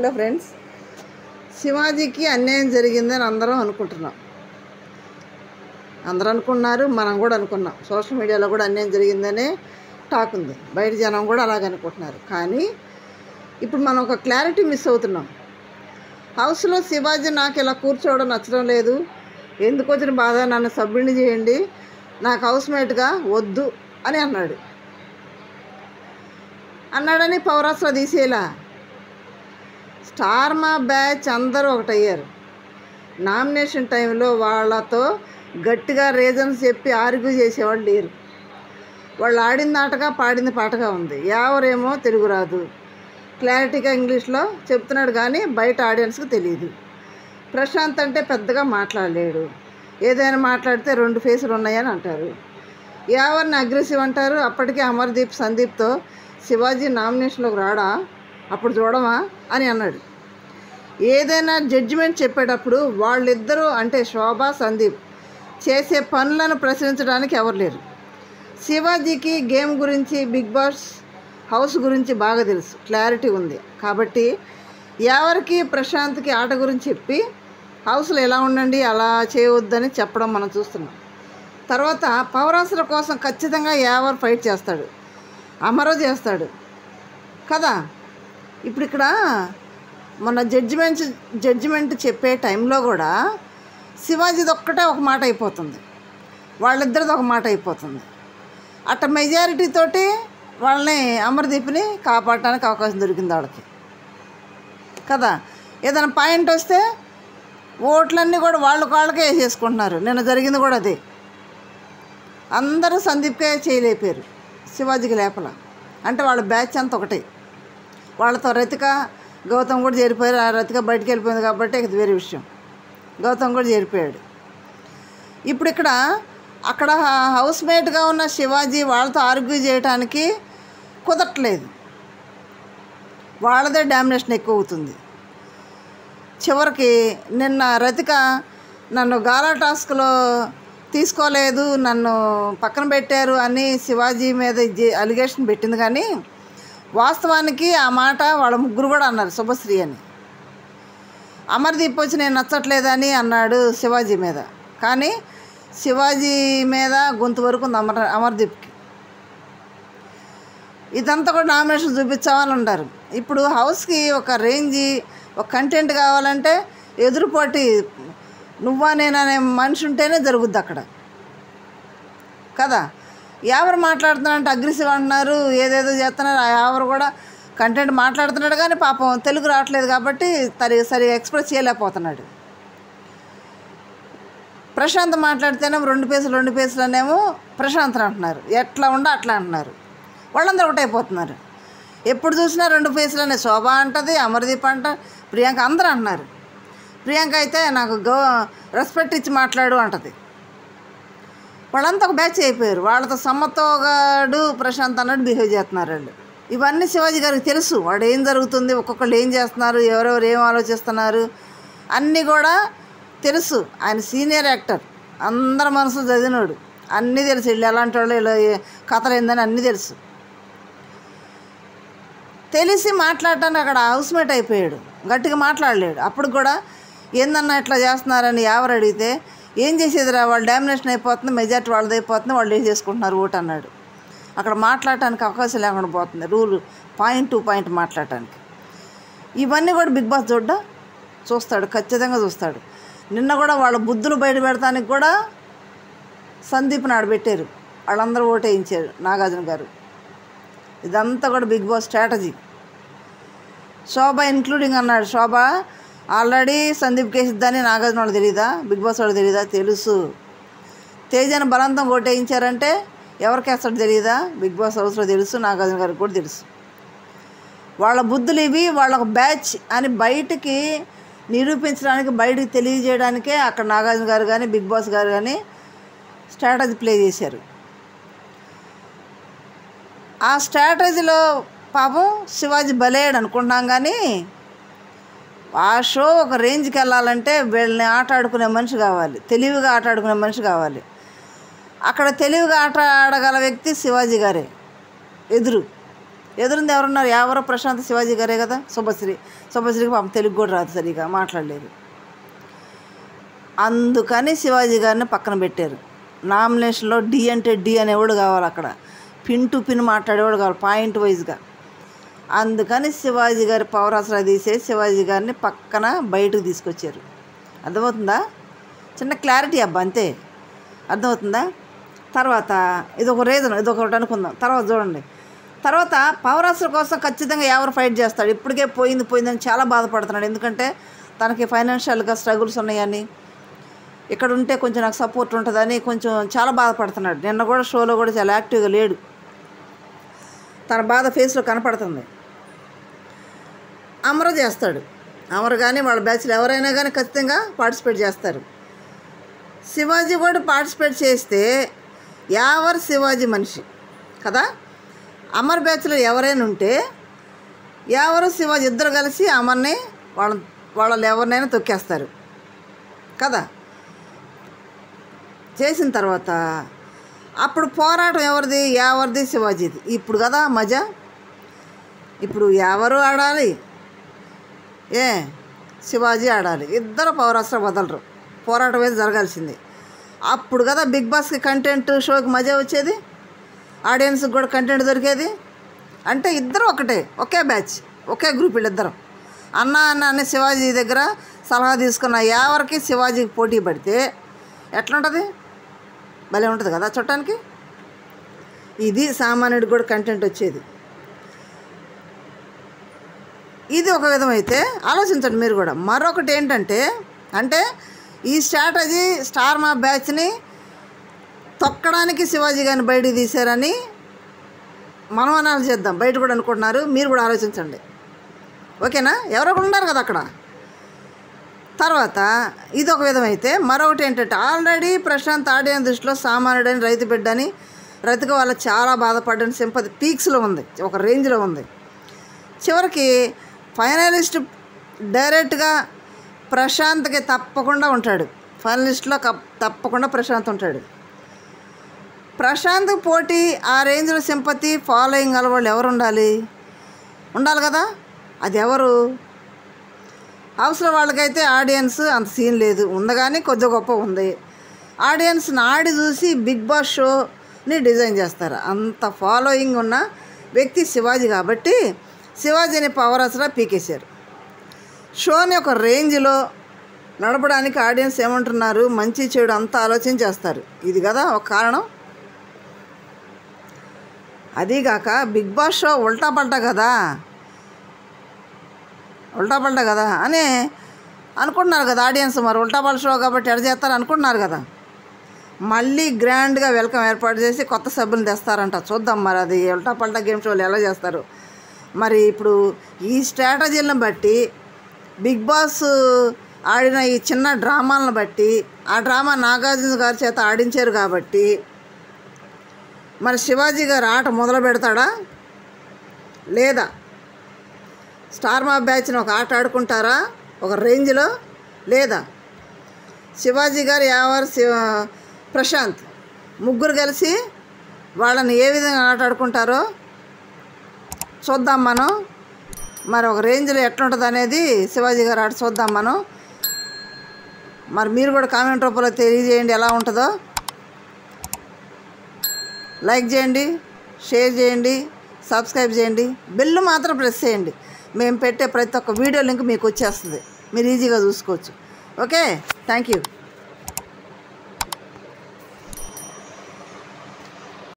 hello friends శివాజీకి అన్యాయం జరిగిందని అందరం అనుకుంటున్నాం అందరూ అనుకున్నారు మనం కూడా అనుకున్నాం సోషల్ మీడియాలో కూడా అన్యాయం జరిగిందనే టాక్ ఉంది బయట జనం కూడా అలాగే అనుకుంటున్నారు కానీ ఇప్పుడు మనం ఒక క్లారిటీ మిస్ అవుతున్నాం హౌస్లో శివాజీ నాకు ఇలా కూర్చోవడం నచ్చడం లేదు ఎందుకు వచ్చిన బాధ నన్ను సభ్యుని చేయండి నాకు హౌస్ మేట్గా వద్దు అని అన్నాడు అన్నాడని పౌరాస్లో తీసేలా స్టార్ మా బ్యాచ్ అందరూ ఒకటయ్యారు నామినేషన్ టైంలో వాళ్ళతో గట్టిగా రీజన్స్ చెప్పి ఆర్గ్యూ చేసేవాళ్ళు లేరు వాళ్ళు ఆడింది ఆటగా పాడింది పాటగా ఉంది ఎవరేమో తెలుగు రాదు క్లారిటీగా ఇంగ్లీష్లో చెప్తున్నాడు కానీ బయట ఆడియన్స్కి తెలియదు ప్రశాంత్ అంటే పెద్దగా మాట్లాడలేడు ఏదైనా మాట్లాడితే రెండు ఫేసులు ఉన్నాయని అంటారు ఎవరిని అగ్రెసివ్ అంటారు అప్పటికే అమర్దీప్ సందీప్తో శివాజీ నామినేషన్లోకి రాడా అప్పుడు చూడమా అని అన్నాడు ఏదైనా జడ్జిమెంట్ చెప్పేటప్పుడు వాళ్ళిద్దరూ అంటే శోభా సందీప్ చేసే పనులను ప్రశ్నించడానికి ఎవరు లేరు శివాజీకి గేమ్ గురించి బిగ్ బాస్ హౌస్ గురించి బాగా తెలుసు క్లారిటీ ఉంది కాబట్టి ఎవరికి ప్రశాంత్కి ఆట గురించి చెప్పి హౌస్లో ఎలా ఉండండి అలా చేయవద్దని చెప్పడం మనం చూస్తున్నాం తర్వాత పవరాసుల కోసం ఖచ్చితంగా ఎవరు ఫైట్ చేస్తాడు అమరో చేస్తాడు కదా ఇప్పుడు ఇక్కడ మన జడ్జిమెంట్ జడ్జిమెంట్ చెప్పే టైంలో కూడా శివాజీది ఒక్కటే ఒక మాట అయిపోతుంది వాళ్ళిద్దరిది ఒక మాట అయిపోతుంది అట్ట మెజారిటీ తోటి వాళ్ళని అమర్దీప్ని కాపాడటానికి అవకాశం దొరికింది వాళ్ళకి కదా ఏదైనా పాయింట్ వస్తే ఓట్లన్నీ కూడా వాళ్ళు వాళ్ళకే వేసేసుకుంటున్నారు నిన్న జరిగింది కూడా అదే అందరూ సందీప్కే చేయలేపారు శివాజీకి లేపల అంటే వాళ్ళ బ్యాచ్ అంతా ఒకటే వాళ్ళతో రతిక గౌతమ్ కూడా చేరిపోయారు ఆ రతిక బయటికి వెళ్ళిపోయింది కాబట్టి ఇది వేరే విషయం గౌతమ్ కూడా చేరిపోయాడు ఇప్పుడు ఇక్కడ అక్కడ హౌస్ మేట్గా ఉన్న శివాజీ వాళ్ళతో ఆర్గ్యూ చేయడానికి కుదరట్లేదు వాళ్ళదే డామినేషన్ ఎక్కువ అవుతుంది చివరికి నిన్న రతిక నన్ను గాలా టాస్క్లో తీసుకోలేదు నన్ను పక్కన పెట్టారు అని శివాజీ మీద అలిగేషన్ పెట్టింది కానీ వాస్తవానికి ఆ మాట వాళ్ళ ముగ్గురు కూడా అన్నారు శుభశ్రీ అని అమర్దీప్ వచ్చి నేను నచ్చట్లేదని అన్నాడు శివాజీ మీద కానీ శివాజీ మీద గొంతు వరకు ఉంది అమర్ అమర్దీప్కి ఇదంతా కూడా నామినేషన్ చూపించామని ఉంటారు ఇప్పుడు హౌస్కి ఒక రేంజ్ ఒక కంటెంట్ కావాలంటే ఎదురుపోటీ నువ్వా నేననే మనిషి ఉంటేనే జరుగుద్ది అక్కడ కదా ఎవరు మాట్లాడుతున్నారంటే అగ్రెసివ్ అంటున్నారు ఏదేదో చేస్తున్నారు ఎవరు కూడా కంటెంట్ మాట్లాడుతున్నాడు కానీ పాపం తెలుగు రావట్లేదు కాబట్టి తరి సరిగా ఎక్స్ప్రెస్ చేయలేకపోతున్నాడు ప్రశాంత్ మాట్లాడితేనేమో రెండు పేసులు రెండు పేసులు అనేమో ప్రశాంత్ అంటున్నారు ఎట్లా ఉండ అట్లా అంటున్నారు వాళ్ళందరూ ఒకటైపోతున్నారు ఎప్పుడు చూసినా రెండు ఫేసులు అనే శోభ అంటది అమర్దీప్ అంట ప్రియాంక అందరూ అంటున్నారు ప్రియాంక అయితే నాకు గౌ రెస్పెక్ట్ ఇచ్చి మాట్లాడు అంటది వాళ్ళంతా ఒక బ్యాచ్ అయిపోయారు వాళ్ళతో సమ్మతోగాడు ప్రశాంత్ అన్నట్టు బిహేవ్ చేస్తున్నారు వాళ్ళు ఇవన్నీ శివాజీ గారికి తెలుసు వాడు ఏం జరుగుతుంది ఒక్కొక్కళ్ళు ఏం చేస్తున్నారు ఎవరెవరు ఏం ఆలోచిస్తున్నారు అన్నీ కూడా తెలుసు ఆయన సీనియర్ యాక్టర్ అందరి మనసు చదివినోడు అన్నీ తెలుసు వీళ్ళు ఎలాంటి వాళ్ళు ఇలా కథలు ఏందని అన్నీ తెలుసు తెలిసి మాట్లాడటానికి అక్కడ హౌస్మేట్ అయిపోయాడు గట్టిగా మాట్లాడలేడు అప్పుడు కూడా ఏందన్నా ఇట్లా చేస్తున్నారని ఎవరు అడిగితే ఏం చేసేదిరా వాళ్ళు డామినేషన్ అయిపోతుంది మెజార్టీ వాళ్ళది అయిపోతుంది వాళ్ళు ఏం చేసుకుంటున్నారు ఓటు అన్నాడు అక్కడ మాట్లాడటానికి అవకాశం లేకుండా పోతుంది రూల్ పాయింట్ టు పాయింట్ మాట్లాడటానికి ఇవన్నీ కూడా బిగ్ బాస్ చూడ్డా చూస్తాడు ఖచ్చితంగా చూస్తాడు నిన్న కూడా వాళ్ళ బుద్ధులు బయట పెడతానికి కూడా సందీప్ని ఆడబెట్టారు వాళ్ళందరూ ఓటేయించారు నాగార్జున గారు ఇదంతా కూడా Bigg Boss strategy Shobha including అన్నాడు శోభ ఆల్రెడీ సందీప్ కేసిద్దని నాగార్జున వాళ్ళు తెలియదా బిగ్ బాస్ వాళ్ళు తెలియదా తెలుసు తేజను బలవంతం ఓటేయించారంటే ఎవరికేస్తాడు తెలియదా బిగ్ బాస్ హౌస్లో తెలుసు నాగార్జున గారికి కూడా తెలుసు వాళ్ళ బుద్ధులు ఇవి వాళ్ళ బ్యాచ్ అని బయటికి నిరూపించడానికి బయటికి తెలియజేయడానికే అక్కడ నాగార్జున గారు కానీ బిగ్ బాస్ గారు కానీ స్ట్రాటజీ ప్లే చేశారు ఆ స్ట్రాటజీలో పాపం శివాజీ బలేడు అనుకుంటున్నాం కానీ ఆ షో ఒక రేంజ్కి వెళ్ళాలంటే వీళ్ళని ఆట ఆడుకునే మనిషి కావాలి తెలివిగా ఆట ఆడుకునే మనిషి కావాలి అక్కడ తెలివిగా ఆట ఆడగల వ్యక్తి శివాజీ గారే ఎదురు ఎదురుంది ఎవరున్నారు ఎవరో ప్రశాంత్ శివాజీ గారే కదా శుభశ్రీ శుభశ్రీకి పాపం తెలుగు కూడా రాదు సరిగా మాట్లాడలేదు అందుకని శివాజీ గారిని పక్కన పెట్టారు నామినేషన్లో డి అంటే డి అనేవాడు కావాలి అక్కడ పిన్ టు పిన్ మాట్లాడేవాడు కావాలి పాయింట్ వైజ్గా అందుకని శివాజీ గారి పవర్ అసలు తీసేసి శివాజీ గారిని పక్కన బయటకు తీసుకొచ్చారు అర్థమవుతుందా చిన్న క్లారిటీ అబ్బా అంతే అర్థమవుతుందా తర్వాత ఇది ఒక రీజన్ ఇది ఒకటి అనుకుందాం తర్వాత చూడండి తర్వాత పవర్ అసలు కోసం ఖచ్చితంగా ఎవరు ఫైట్ చేస్తాడు ఇప్పటికే పోయింది పోయిందని చాలా బాధపడుతున్నాడు ఎందుకంటే తనకి ఫైనాన్షియల్గా స్ట్రగుల్స్ ఉన్నాయని ఇక్కడ ఉంటే కొంచెం నాకు సపోర్ట్ ఉంటుందని కొంచెం చాలా బాధపడుతున్నాడు నిన్న కూడా షోలో కూడా చాలా యాక్టివ్గా లేడు తన బాధ ఫేస్లో కనపడుతుంది అమర చేస్తాడు అమర్ కానీ వాళ్ళ బ్యాచ్లో ఎవరైనా కానీ ఖచ్చితంగా పార్టిసిపేట్ చేస్తారు శివాజీ కూడా పార్టిసిపేట్ చేస్తే యావర్ శివాజీ మనిషి కదా అమర్ బ్యాచ్లో ఎవరైనా ఉంటే ఎవరు శివాజీ ఇద్దరు కలిసి అమర్ని వాళ్ళ వాళ్ళని ఎవరినైనా తొక్కేస్తారు కదా చేసిన తర్వాత అప్పుడు పోరాటం ఎవరిది ఎవరిది శివాజీది ఇప్పుడు కదా మజా ఇప్పుడు ఎవరు ఆడాలి ఏ శివాజీ ఆడాలి ఇద్దరు పౌరాస్త్ర వదలరు పోరాటం అయితే జరగాల్సింది అప్పుడు కదా బిగ్ బాస్కి కంటెంట్ షోకి మజా వచ్చేది ఆడియన్స్కి కూడా కంటెంట్ దొరికేది అంటే ఇద్దరు ఒకటే ఒకే బ్యాచ్ ఒకే గ్రూప్ వీళ్ళిద్దరం అన్న అన్న అని శివాజీ దగ్గర సలహా తీసుకున్న ఎవరికి శివాజీకి పోటీ పడితే ఎట్లుంటుంది భలే ఉంటుంది కదా చూడటానికి ఇది సామాన్యుడికి కూడా కంటెంట్ వచ్చేది ఇది ఒక విధం అయితే ఆలోచించండి మీరు కూడా మరొకటి ఏంటంటే అంటే ఈ స్ట్రాటజీ స్టార్ మా బ్యాచ్ని తొక్కడానికి శివాజీ గారిని బయటికి తీశారని మనం అనాలి చేద్దాం బయట కూడా అనుకుంటున్నారు మీరు కూడా ఆలోచించండి ఓకేనా ఎవరో ఒకరు ఉన్నారు కదా అక్కడ తర్వాత ఇది ఒక విధం అయితే మరొకటి ఏంటంటే ఆల్రెడీ ప్రశాంత్ ఆడియన్ దృష్టిలో సామాన్యుడని రైతు బిడ్డని రైతుగా వాళ్ళ చాలా బాధపడ్డని సింపతి పీక్స్లో ఉంది ఒక రేంజ్లో ఉంది చివరికి ఫైనలిస్ట్ డైరెక్ట్గా ప్రశాంత్కి తప్పకుండా ఉంటాడు ఫైనలిస్ట్లో కప్ తప్పకుండా ప్రశాంత్ ఉంటాడు ప్రశాంత్ పోటీ ఆ రేంజ్లో సింపతి ఫాలోయింగ్ గల వాళ్ళు ఎవరు ఉండాలి ఉండాలి కదా అది ఎవరు హౌస్లో వాళ్ళకైతే ఆడియన్స్ అంత సీన్ లేదు ఉంది కానీ కొద్ది గొప్ప ఉంది ఆడియన్స్ నాడి చూసి బిగ్ బాస్ షోని డిజైన్ చేస్తారు అంత ఫాలోయింగ్ ఉన్న వ్యక్తి శివాజీ కాబట్టి శివాజీని పవర్ అసలు పీకేశారు షోని ఒక రేంజ్లో నడపడానికి ఆడియన్స్ ఏమంటున్నారు మంచి చెడు అంతా ఆలోచన చేస్తారు ఇది కదా ఒక కారణం అదీగాక బిగ్ బాస్ షో ఉల్టా పల్టా కదా ఉల్టా పల్టా కదా అని అనుకుంటున్నారు కదా ఆడియన్స్ మరి ఉల్టా పల్టా షో కాబట్టి ఎడ చేస్తారు అనుకుంటున్నారు కదా మళ్ళీ గ్రాండ్గా వెల్కమ్ ఏర్పాటు చేసి కొత్త సభ్యులు తెస్తారంట చూద్దాం మరి అది ఉల్టా పల్టా గేమ్ షోలు ఎలా చేస్తారు మరి ఇప్పుడు ఈ స్ట్రాటజీలను బట్టి బిగ్ బాస్ ఆడిన ఈ చిన్న డ్రామాలను బట్టి ఆ డ్రామా నాగార్జున గారి చేత ఆడించారు కాబట్టి మరి శివాజీ గారు ఆట మొదలు పెడతాడా లేదా స్టార్ మా బ్యాచ్ని ఒక ఆట ఆడుకుంటారా ఒక రేంజ్లో లేదా శివాజీ గారు యావర్ శివ ప్రశాంత్ ముగ్గురు కలిసి వాళ్ళని ఏ విధంగా ఆట ఆడుకుంటారో చూద్దాం మనం మరి ఒక రేంజ్లో ఎట్లుంటుంది అనేది శివాజీ గారు ఆట చూద్దాం మనం మరి మీరు కూడా కామెంట్ రూపంలో తెలియజేయండి ఎలా ఉంటుందో లైక్ చేయండి షేర్ చేయండి సబ్స్క్రైబ్ చేయండి బెల్ మాత్రం ప్రెస్ చేయండి మేము పెట్టే ప్రతి ఒక్క వీడియో లింక్ మీకు వచ్చేస్తుంది మీరు ఈజీగా చూసుకోవచ్చు ఓకే థ్యాంక్ యూ